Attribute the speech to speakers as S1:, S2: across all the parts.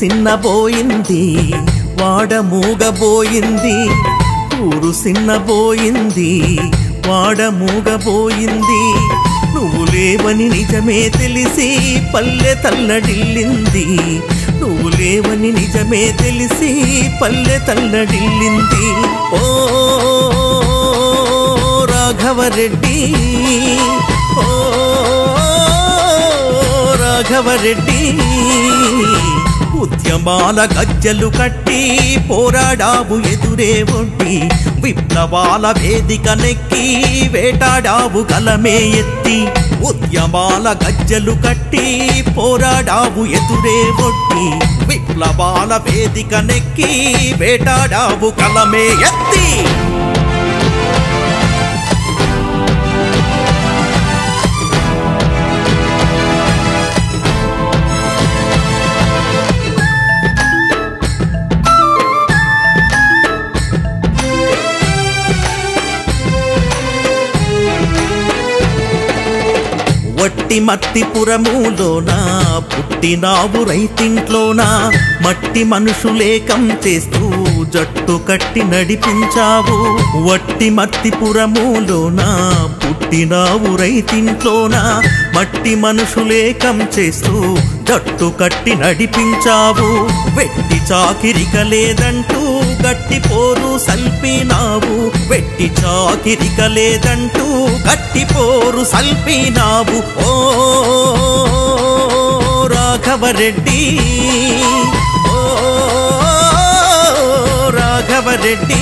S1: సిన్నబోయింది వాడ మూగబోయింది ఊరు సిన్నబోయింది వాడ మూగబోయింది నువ్వు లేవని నిజమే తెలిసి పల్లె తల్లడిల్లింది నువ్వు లేవని నిజమే తెలిసి పల్లె తల్లడిల్లింది ఓ రాఘవరెడ్డి ఓ రాఘవరెడ్డి ఉద్యమాల గజ్జలు కట్టి పోరాడావు ఎదురే ఒడ్డి విప్లవాల వేదిక నెక్కి వేటాడావు గలమే ఎత్తి ఉద్యమాల గజ్జలు కట్టి పోరాడావు ఎదురే ఒడ్డి విప్లవాల వేదిక నెక్కి వేటాడావు కలమే ఎత్తి వట్టి మట్టి పురములోన పుట్టినావు రైతింట్లోన మట్టి మనుషులేకం చేస్తూ జట్టు కట్టి నడిపించావు వట్టి మట్టి పురములోన పుట్టినావు రైతింట్లోన మట్టి మనుషులేకం చేస్తూ జట్టు కట్టి నడిపించావు వెట్టి చాకిరిక లేదంటూ గట్టి పోరు సల్పినావు వెట్టి చాకిరిక లేదంటూ గట్టి పోరు సల్పినావు ఓ రాఘవరెడ్డి ఓ రాఘవరెడ్డి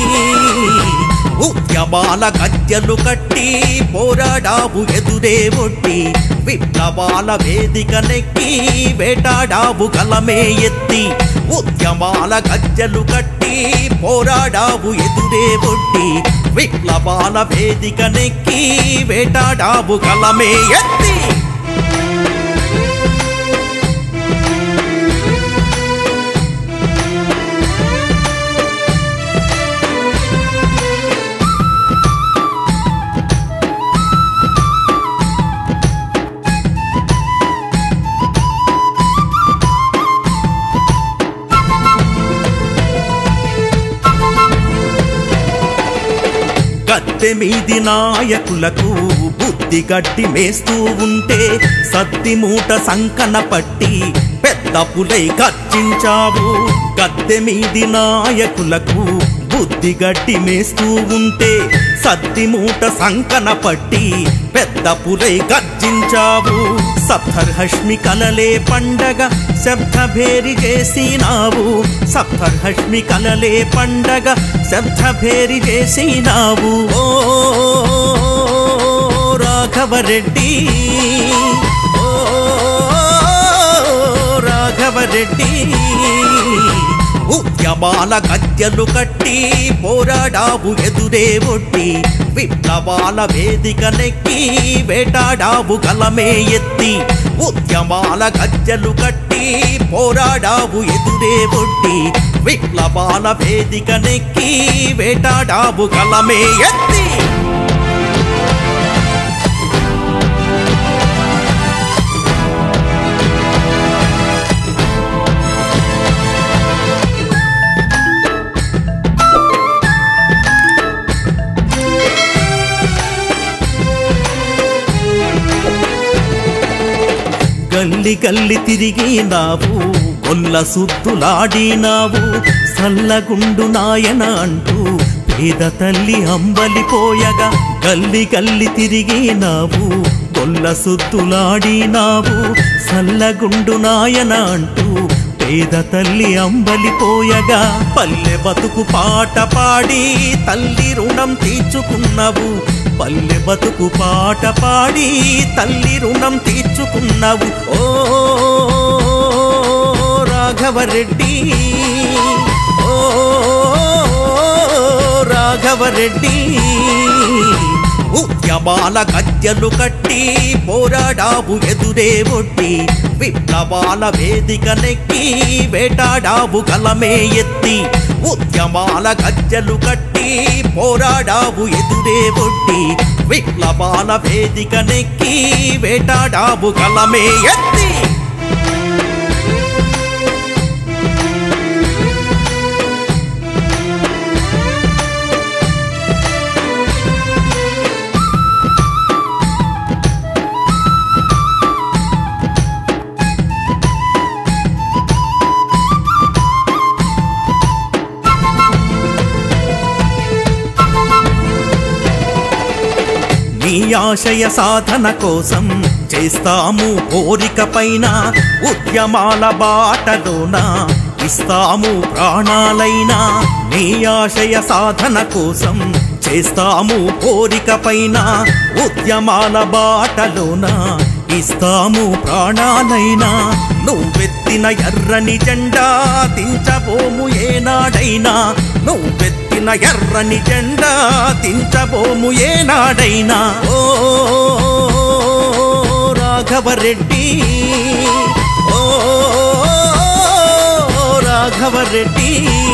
S1: ఉద్యమాల గజ్జలు కట్టి పోరాడావు ఎదురే ఒట్టి విప్లవాల వేదిక నెక్కి వేటాడావు గలమే ఎత్తి ఉద్యమాల గజ్జలు కట్టి పోరాడావు ఎదురే ఒట్టి విప్లవాల వేదిక నెక్కి వేటాడావు గలమే ఎత్తి గద్దె మీది నాయకులకు బుద్ధి గడ్డి మేస్తూ ఉంటే సద్ది మూట సంకన పట్టి పెద్ద పులై గర్జించావు గద్దె మీది నాయకులకు బుద్ధి గడ్డి మేస్తూ ఉంటే సద్ది మూట సంకన పట్టి పెద్ద పులై గర్జించావు సప్తర్ హష్మి కలలే పండగ శబ్ద భేరి చేసినావు సప్తర్ హష్మి కలలే పండగ శబ్ద భేరి చేసినావు ఓ రాఘవరెడ్డి ఓ రాఘవరెడ్డి ఉద్యమాల గజ్జలు కట్టి పోరాడావు ఎదురే ఒట్టి విప్లవాల వేదిక నెక్కి వేటాడావు గలమే ఎత్తి ఉద్యమాల గజ్జలు కట్టి పోరాడావు ఎదురే ఒట్టి విప్లవాల వేదిక నెక్కి వేటాడావు గలమే ఎత్తి గల్లి గల్లి తిరిగినావు గొల్ల సుద్దులాడినావు సల్లగుండు నాయన అంటూ పేద తల్లి అంబలిపోయగా గల్లి గల్లి తిరిగినావు గొల్ల సుద్దులాడినావు సల్లగుండు నాయన అంటూ పేద తల్లి అంబలిపోయగా పల్లె బతుకు పాట పాడి తల్లి రుణం తీర్చుకున్నావు పల్లె బతుకు పాట పాడి తల్లి రుణం తీర్చుకున్నావు ఓ రాఘవరెడ్డి ఓ రాఘవరెడ్డి ఉద్యమాల గజ్జలు కట్టి పోరాడావు ఎదురే ఒట్టి విప్లవాల వేదిక నెక్కి వేటాడావు గలమే ఎత్తి ఉద్యమాల గజ్జలు కట్టి పోరాడావు ఎదురే ఒట్టి విప్లవాల వేదిక నెక్కి వేటాడావు గలమే ఎత్తి నీ ఆశయ సాధన కోసం చేస్తాము కోరిక పైన ఉద్యమాల బాటలోన ఇస్తాము ప్రాణాలైనా నీ ఆశయ సాధన కోసం చేస్తాము కోరిక పైన ఉద్యమాల బాటలోన ఇస్తాము ప్రాణాలైనా నువ్వెత్తిన ఎర్రని జెండా దించబోము ఏనాడైనా నువ్వెత్తిన ఎర్రని జెండా దించబోము ఏనాడైనా ఓ రాఘవరెడ్డి ఓ రాఘవరెడ్డి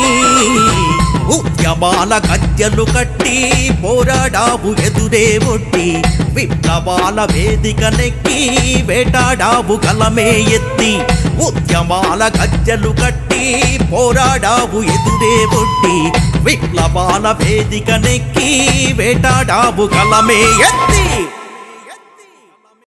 S1: ఉద్యమాల గద్దెలు కట్టి పోరాడావు ఎదురే ఒట్టి విప్లవాల వేదిక నెక్కి వేటాడావు గలమే ఎత్తి ఉద్యమాల గద్దెలు కట్టి పోరాడావు ఎదురే ఒట్టి విప్లవాల వేదిక నెక్కి వేటాడావు గలమే ఎత్తి